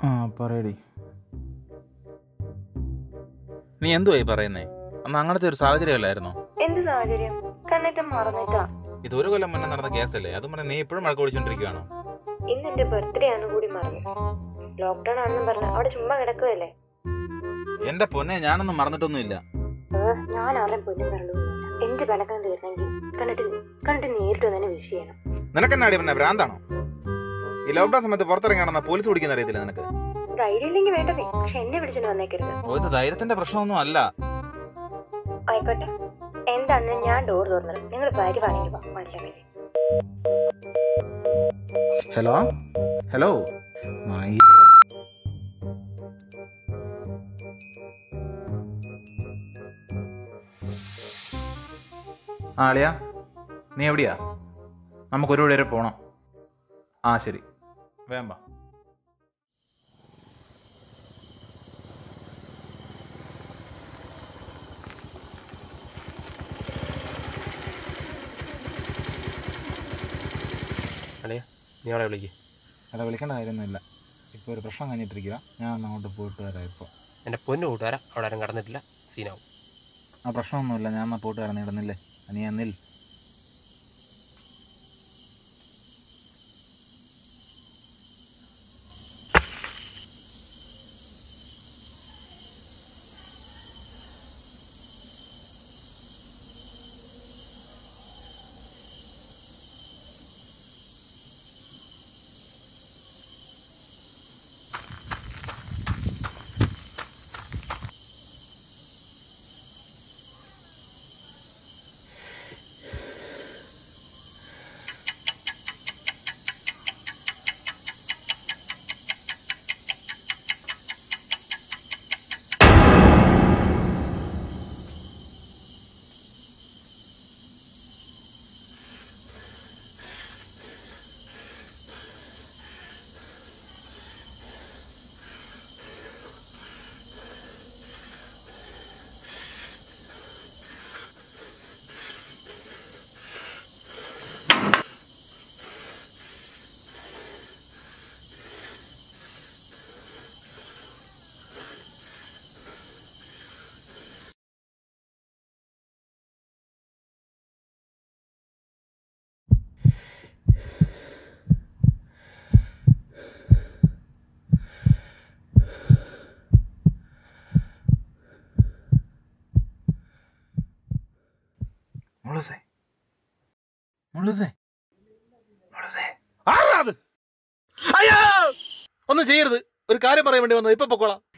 ആ പറയടി നീ എന്തുവായി പറയുന്നേ അന്ന് അങ്ങനത്തെ ഒരു സാഹചര്യമല്ലായിരുന്നോ എന്ത് സാഹചര്യം കണ്ണിട്ട് മറന്നിട്ടാ ഇത് ഒരു കൊല്ലം മുന്നേ നടന്ന കേസല്ലേ അതും പറഞ്ഞ് നീ ഇപ്പോഴും മഴ ഓടിച്ചോണ്ടിരിക്കുകയാണോ ഇന്ന് എന്റെ ബർത്ത്ഡേ ആണെന്ന് കൂടി മറന്നു ലോക്ക്ഡൌൺ ആണെന്നും പറഞ്ഞ് അവിടെ ചുമ്മാ കിടക്കുകയല്ലേ എന്റെ പൊന്നെ ഞാനൊന്നും മറന്നിട്ടൊന്നുമില്ല ഏഹ്, ഞാൻ ആരെയും പൊന്നും പറഞ്ഞില്ല എന്റെ കണക്കം തീർന്നെങ്കിൽ കണ്ടിട്ട് കണ്ടിട്ട് നേരിട്ട് തന്നെ വിഷ് ചെയ്യണം നിനക്കെന്നാടി പിന്നെ ഭ്രാന്താണോ ഈ ലോക്ക്ഡൌൺ സമയത്ത് പുറത്തിറങ്ങാണെന്ന പോലീസ് പിടിക്കുന്ന അറിയത്തില്ല നിനക്ക് ധൈര്യം ഇല്ലെങ്കിൽ വേണ്ടതേ പക്ഷെ എന്നെ വിളിച്ചോണ്ട് വന്നേക്കരുത് ഓ ഇത് ധൈര്യത്തിന്റെ പ്രശ്നമൊന്നും അല്ല ആയിക്കോട്ടെ എന്താണെന്ന് ഞാൻ ഡോർ തുറന്നത് നിങ്ങൾ വരുവാണെങ്കിൽ വാ മനസ്സിലാക്കി ഹലോ ഹലോ മായി ആ അളിയ നീ എവിടെയാ നമുക്ക് ഒരു വരെ പോണം ആ ശരി വേമ്പ അളിയ നീ അവിടെ വിളിക്ക് അല്ല വിളിക്കേണ്ട കാര്യമൊന്നുമില്ല ഇപ്പോൾ ഒരു പ്രശ്നം കഴിഞ്ഞിട്ടിരിക്കുക ഞാൻ ഒന്ന് അങ്ങോട്ട് പോയിട്ട് വരാം ഇപ്പോൾ എൻ്റെ പൊന്നു കൂട്ടുകാരാ അവിടെ ആരും കടന്നിട്ടില്ല സീനാവും ആ പ്രശ്നമൊന്നുമില്ല ഞാൻ എന്നാൽ പോയിട്ട് വരാം നീടുന്നില്ലേ നീ എന്നിൽ മുളുസേ മുളുസേ മുളുസേ ആരാ അത് അയ്യോ ഒന്നും ചെയ്യരുത് ഒരു കാര്യം പറയാൻ വേണ്ടി വന്നത് ഇപ്പൊ പൊക്കോളാം